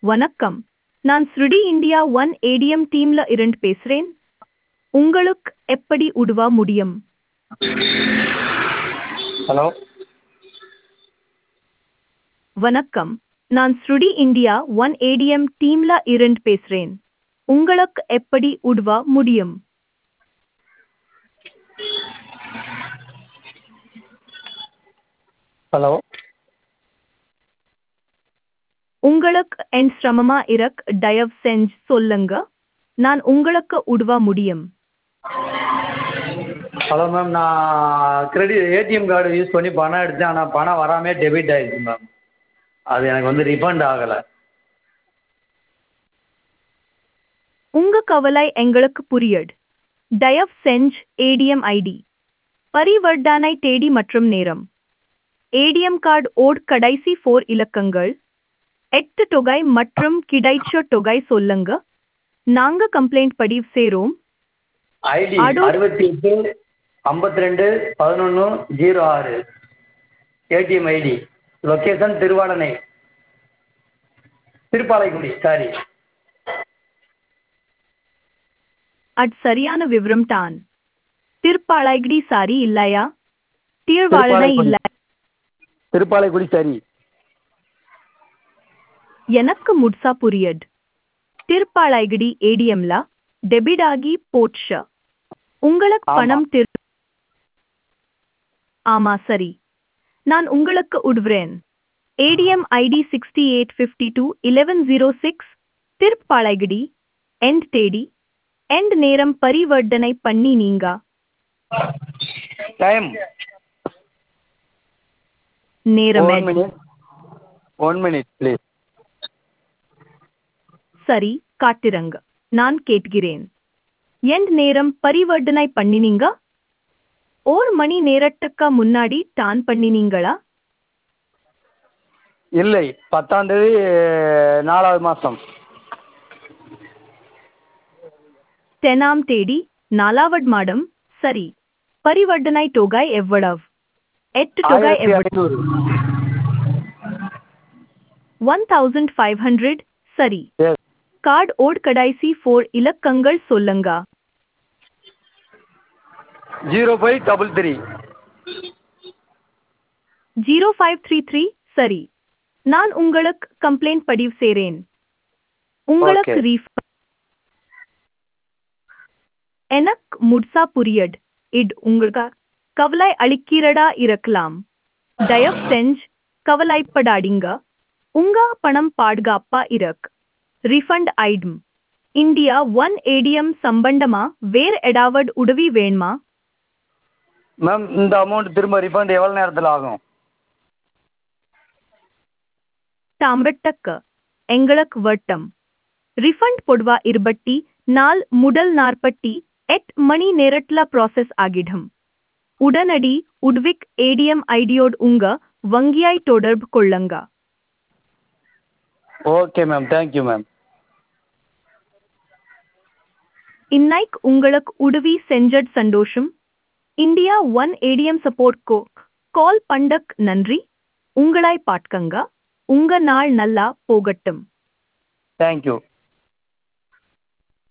வணக்கம் நான் ஸ்ருடி இந்தியா ஒன் ஏடிஎம் டீம்ல இருந்து பேசுறேன் உங்களுக்கு எப்படி உதவ முடியும் ஹலோ வணக்கம் நான் ஸ்ருடி இந்தியா ஒன் ஏடிஎம் டீம்ல இருந்து பேசுறேன் உங்களுக்கு எப்படி உதவ முடியும் ஹலோ உங்களுக்கு என் சிரமமா இருக் தயவு செஞ்சு சொல்லுங்க நான் உங்களுக்கு உதவ முடியும் ஹலோ மேம் நான் கிரெடிட் ஏடிஎம் கார்டு யூஸ் பண்ணி பணம் எடுத்தேன் ஆனால் பணம் வராமே டெபிட் ஆயிடுச்சு மேம் அது எனக்கு வந்து ரீஃபண்ட் ஆகலை உங்க கவலை எங்களுக்கு புரியுது தயவு செஞ்சு ஏடிஎம் ஐடி பரிவர்த்தனை தேதி மற்றும் நேரம் ஏடிஎம் கார்டு ஓட் கடைசி ஃபோர் இலக்கங்கள் எட்டு தொகை மற்றும் கிடைச்ச தொகை சொல்லுங்க நாங்க கம்ப்ளைண்ட் பதிவு செய்றோம் ஐடி அடு- அறுபத்தி எட்டு ஐம்பத்தி ரெண்டு பதினொன்று ஜீரோ ஆறு ATM ID location Thiruvadanai Thirupalaikudi sorry அது சரியான விவரம் தான் திருப்பாளையடி சாரி இல்லையா தீர்வாழனை இல்ல திருப்பாலைக்குடி சரி எனக்கு முட்சா புரியுது திருப்பாளையடி ஏடிஎம்ல டெபிட் ஆகி போட்ஷ உங்களுக்கு ஆமா. பணம் திரு ஆமா சரி நான் உங்களுக்கு உடுவுறேன் ATM ID sixty eight fifty two eleven zero six Thiruppalaiyadi and தேடி எண்ட் நேரம் பரிவர்த்தனை பண்ணி நீங்க டைம் நேரம் one end. Minute one minute please சரி காட்டிரங்க நான் கேட்கிறேன் எண்ட் நேரம் பரிவர்த்தனை பண்ணினீங்க ஓர் மணி நேரத்துக்கு முன்னாடி டான் பண்ணினீங்களா இல்லை பத்தாம் தேதி நாலாவது மாதம் தெனாம் தேடி நாலாவட் மாடம் சரி பரிவர்த்தனை தொகை எவ்வளவு எட்டு தொகை ஆயிரத்தி எவ்வளவு ஐநூறு ஒன் தௌசண்ட் ஃபைவ் ஹண்ட்ரட் சரி எஸ் கார்டு ஓட் கடைசி ஃபோர் இலக்கங்கள் சொல்லுங்க zero five double three zero five three three சரி நான் உங்களுக்கு கம்ப்ளைண்ட் பதிவு செய்றேன் உங்களுக்கு Okay. ரீஃப் எனக்கு முட்சா புரியட் இட் உங்களுக்கு கவலை அளிக்கிறதா இருக்கலாம் தயவு செஞ்சு கவலைப்படாதீங்க உங்க பணம் பாதுகாப்பா இருக் ரிஃபண்ட் ஐடும் இந்தியா ஒன் ஏடிஎம் சம்பந்தமா வேற ஏதாவது உதவி வேணுமா மேம் இந்த அமௌண்ட் திரும்ப ரீஃபண்ட் எவ்வளோ நேரத்தில் ஆகும் தாம்பட்டக்க எங்களுக்கு வட்டம் ரிஃபண்ட் பொடுவா இருபட்டி நாள் முதல் நாற்பட்டி எட் மணி நேரட்ல ப்ராசஸ் ஆகிடும் உடனடி உட்விக் ஏடிஎம் ஐடியோடு உங்க வங்கியாய் தொடர்பு கொள்ளுங்க ஓகே மேம் தேங்க்யூ மேம் இன்னைக்கு உங்களுக்கு உதவி செஞ்சட் சந்தோஷம் இந்தியா ஒன் ஏடிஎம் சப்போர்ட் கோ கால் பண்டக் நன்றி உங்களாய் பாட்கங்க உங்க நாள் நல்லா போகட்டும் தேங்க்யூ